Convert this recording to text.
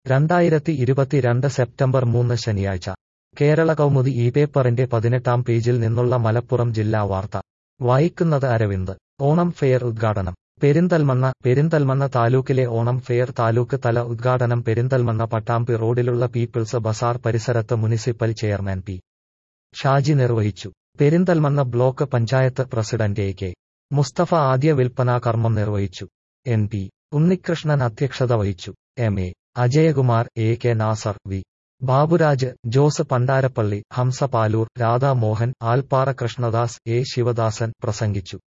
രണ്ടായിരത്തി ഇരുപത്തിരണ്ട് സെപ്റ്റംബർ മൂന്ന് ശനിയാഴ്ച കേരള കൗമുദി ഈ പേപ്പറിന്റെ പതിനെട്ടാം പേജിൽ നിന്നുള്ള മലപ്പുറം ജില്ലാ വാർത്ത വായിക്കുന്നത് അരവിന്ദ് ഓണം ഫെയർ ഉദ്ഘാടനം പെരിന്തൽമണ്ണ പെരിന്തൽമണ്ണ താലൂക്കിലെ ഓണം ഫെയർ താലൂക്ക് തല ഉദ്ഘാടനം പെരിന്തൽമണ്ണ പട്ടാമ്പി റോഡിലുള്ള പീപ്പിൾസ് ബസാർ പരിസരത്ത് മുനിസിപ്പൽ ചെയർമാൻ പി ഷാജി നിർവഹിച്ചു Perinthalmanna block panchayat president A K Musthafa ആദ്യ വിൽപ്പനാ കർമ്മം നിർവഹിച്ചു എൻ പി ഉണ്ണികൃഷ്ണൻ അധ്യക്ഷത വഹിച്ചു M A Ajayakumar A K Nasar V Baburaj Jose Pandarappally Hamsa Paloor Radhamohan Alppara Krishnadas A Sivadasan പ്രസംഗിച്ചു